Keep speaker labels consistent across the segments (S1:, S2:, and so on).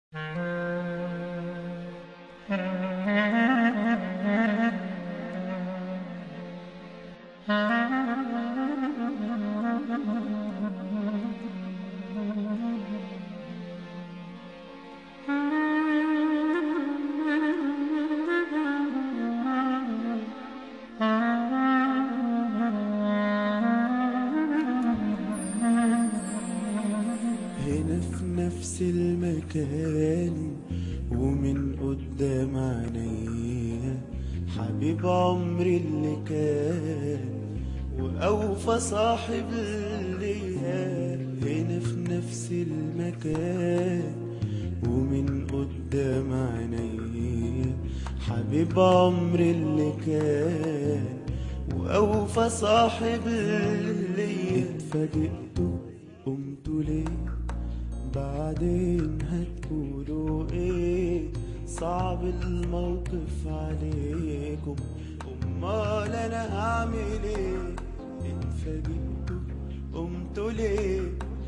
S1: هنا في نفس المكان ومن قدام عينيا حبيب عمري اللي كان وأوفى صاحب ليا هنا في نفس المكان ومن قدام عينيا حبيب عمري اللي كان وأوفى صاحب ليا اتفاجئتوا قمتوا ليه بعدين هتقولوا ايه صعب الموقف عليكم امال انا هعمل ايه اتفاجئتوا قمتوا ليه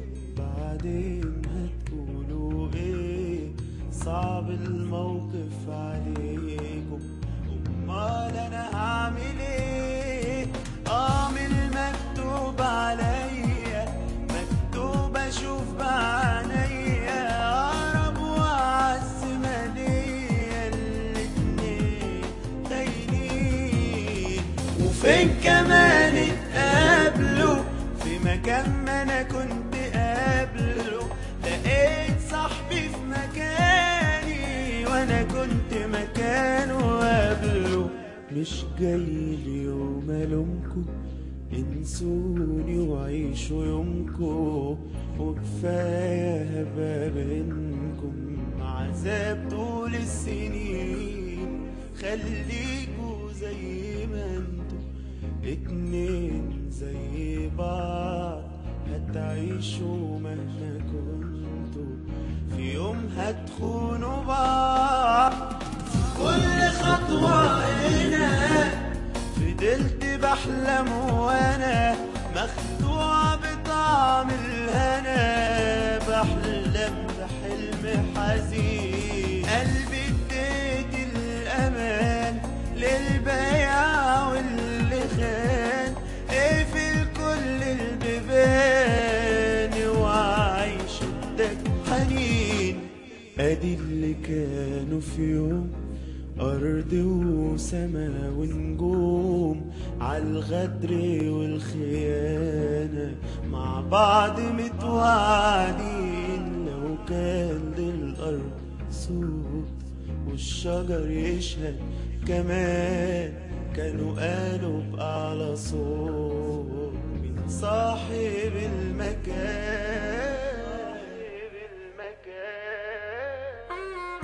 S1: بعدين هتقولوا ايه صعب الموقف عليكم امال انا هعمل ايه اه من المكتوب عليا مكتوب اشوف بعينيا اقرب واعز ما ليا الاتنين خاينين وفين كمان اتقابلوا في مكان ما انا كنت قابله لقيت صاحبي في مكاني وانا كنت مكانه قبله مش جاي اليوم الومكم انسوني وعيشوا يومكم وكفايه هبقى بينكم عذاب طول السنين خليكوا زي ما انتوا اتنين زي بعض هتعيشوا مهما كنتوا في يوم هتخونوا بعض كل خطوة هنا فضلت بحلم وانا مخدوع بطعم الهنا بحلم بحلم حزين قلبي اديت الامان للبيع واللي خان اقفل كل البيبان وعيش الدك حنين ادي اللي كانوا في يوم أرض وسما ونجوم عالغدر والخيانة مع بعض متوعدين لو كان للأرض صوت والشجر يشهد كمان كانوا قالوا بأعلى صوت من صاحب المكان صاحب المكان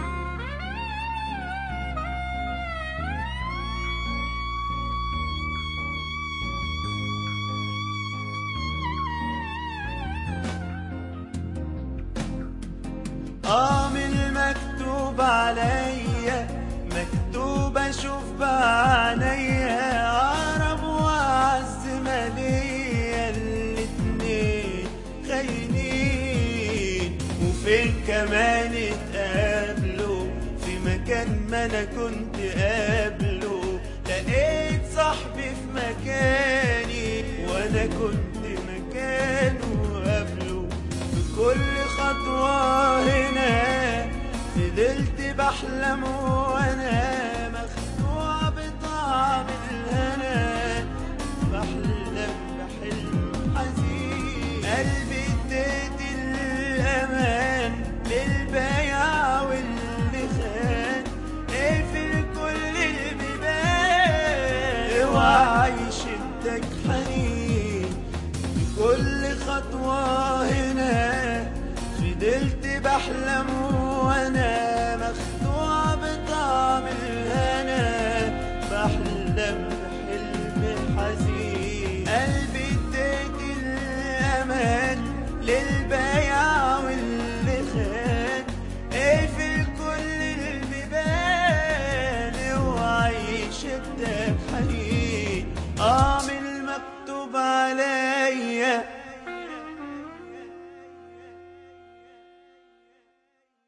S1: اه من المكتوب عليا مكتوب اشوف بعينيا اقرب واعز ما ليا الاتنين خاينين وفين كمان اتقابلوا في مكان ما انا كنت قابله لقيت صاحبي في مكاني وانا كنت مكانه قبله في كل خطوة هنا فضلت بحلم وانا مخدوع بطعم الهنا بحلم بحلم حزين قلبي اديت الامان للبيع واللي خان اقفل كل البيبان اوعى يشدك حنين كل خطوة هنا فضلت بحلم وانا